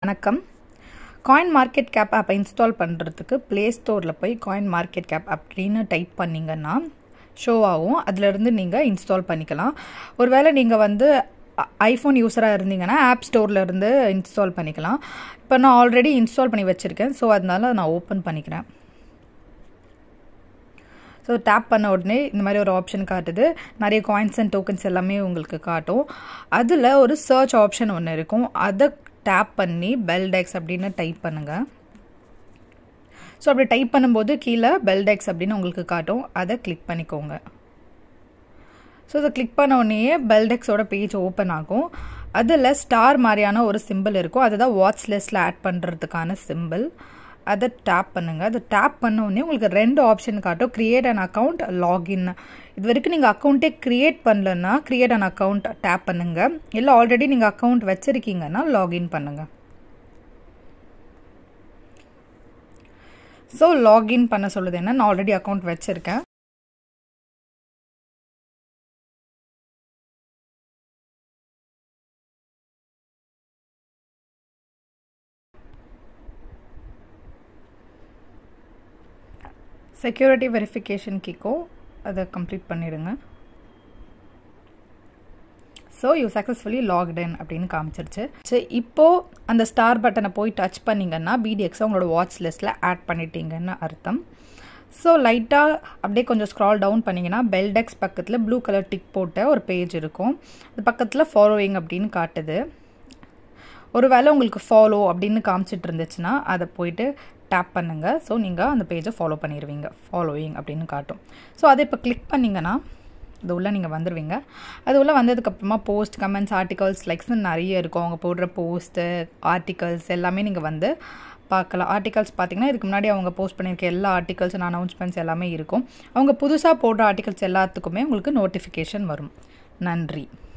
வணக்கம் coin market cap ஆப்பை install பண்ணுறதுக்கு ப்ளே ஸ்டோரில் போய் காயின் மார்க்கெட் கேப் அப்படின்னு டைப் பண்ணிங்கன்னா ஷோ ஆகும் அதிலிருந்து நீங்கள் இன்ஸ்டால் பண்ணிக்கலாம் ஒருவேளை நீங்கள் வந்து ஐஃபோன் யூஸராக இருந்தீங்கன்னா ஆப் ஸ்டோரில் இருந்து இன்ஸ்டால் பண்ணிக்கலாம் இப்போ நான் ஆல்ரெடி இன்ஸ்டால் பண்ணி வச்சுருக்கேன் ஸோ அதனால நான் ஓப்பன் பண்ணிக்கிறேன் ஸோ டேப் பண்ண உடனே இந்த மாதிரி ஒரு ஆப்ஷன் காட்டுது நிறைய காயின்ஸ் அண்ட் டோக்கன்ஸ் எல்லாமே உங்களுக்கு காட்டும் அதில் ஒரு சர்ச் ஆப்ஷன் ஒன்று இருக்கும் அதை டேப் பண்ணி பெல்டெக்ஸ் அப்படின்னு டைப் பண்ணுங்கள் ஸோ அப்படி டைப் பண்ணும்போது கீழே பெல்டெக்ஸ் அப்படின்னு உங்களுக்கு காட்டும் அதை கிளிக் பண்ணிக்கோங்க ஸோ அதை கிளிக் பண்ண உடனே பெல்டெக்ஸோட பேஜ் ஓப்பன் ஆகும் அதில் ஸ்டார் மாதிரியான ஒரு சிம்பிள் இருக்கும் அதுதான் வாட்ச் லிஸ்ட்டில் ஆட் பண்ணுறதுக்கான சிம்பிள் அதை டேப் பண்ணுங்கள் அதை டேப் பண்ண உடனே உங்களுக்கு ரெண்டு ஆப்ஷன் காட்டும் க்ரியேட் அன் அக்கௌண்ட் லாகின் இது வரைக்கும் நீங்கள் அக்கௌண்ட்டே க்ரியேட் பண்ணலன்னா க்ரியேட் அன் அக்கௌண்ட் டேப் பண்ணுங்கள் இல்லை ஆல்ரெடி நீங்கள் அக்கௌண்ட் வச்சுருக்கீங்கன்னா லாகின் பண்ணுங்கள் ஸோ லாகின் பண்ண சொல்லுது என்ன நான் ஆல்ரெடி அக்கௌண்ட் வச்சுருக்கேன் செக்யூரிட்டி வெரிஃபிகேஷன் கேட்கும் அதை கம்ப்ளீட் பண்ணிவிடுங்க ஸோ யூ சக்ஸஸ்ஃபுல்லி லாக்டன் அப்படின்னு காமிச்சிருச்சு சரி இப்போது அந்த ஸ்டார் பட்டனை போய் டச் பண்ணிங்கன்னா பிடிஎக்ஸை உங்களோட வாட்ச் லிஸ்ட்டில் ஆட் பண்ணிட்டீங்கன்னு அர்த்தம் ஸோ லைட்டாக அப்படியே கொஞ்சம் ஸ்க்ரால் டவுன் பண்ணிங்கன்னா பெல்டெக்ஸ் பக்கத்தில் ப்ளூ கலர் டிக் போட்ட ஒரு பேஜ் இருக்கும் அது பக்கத்தில் ஃபாலோவிங் அப்படின்னு காட்டுது ஒருவேளை உங்களுக்கு ஃபாலோ அப்படின்னு காமிச்சிட்டு இருந்துச்சுன்னா அதை போயிட்டு டேப் பண்ணுங்கள் ஸோ நீங்கள் அந்த பேஜை ஃபாலோ பண்ணிடுவீங்க ஃபாலோயிங் அப்படின்னு காட்டும் ஸோ அதை இப்போ கிளிக் பண்ணிங்கன்னா இது உள்ளே நீங்கள் வந்துடுவீங்க அது உள்ளே வந்ததுக்கப்புறமா போஸ்ட் கமெண்ட்ஸ் ஆர்டிகல்ஸ் லைக்ஸ்னு நிறைய இருக்கும் அவங்க போடுற போஸ்ட்டு ஆர்டிகல்ஸ் எல்லாமே நீங்கள் வந்து பார்க்கலாம் ஆர்டிகல்ஸ் பார்த்தீங்கன்னா இதுக்கு முன்னாடி அவங்க போஸ்ட் பண்ணியிருக்க எல்லா ஆர்டிகல்ஸ் அண்ட் அனௌன்ஸ்மெண்ட்ஸ் எல்லாமே இருக்கும் அவங்க புதுசாக போடுற ஆர்டிகல்ஸ் எல்லாத்துக்குமே உங்களுக்கு நோட்டிஃபிகேஷன் வரும் நன்றி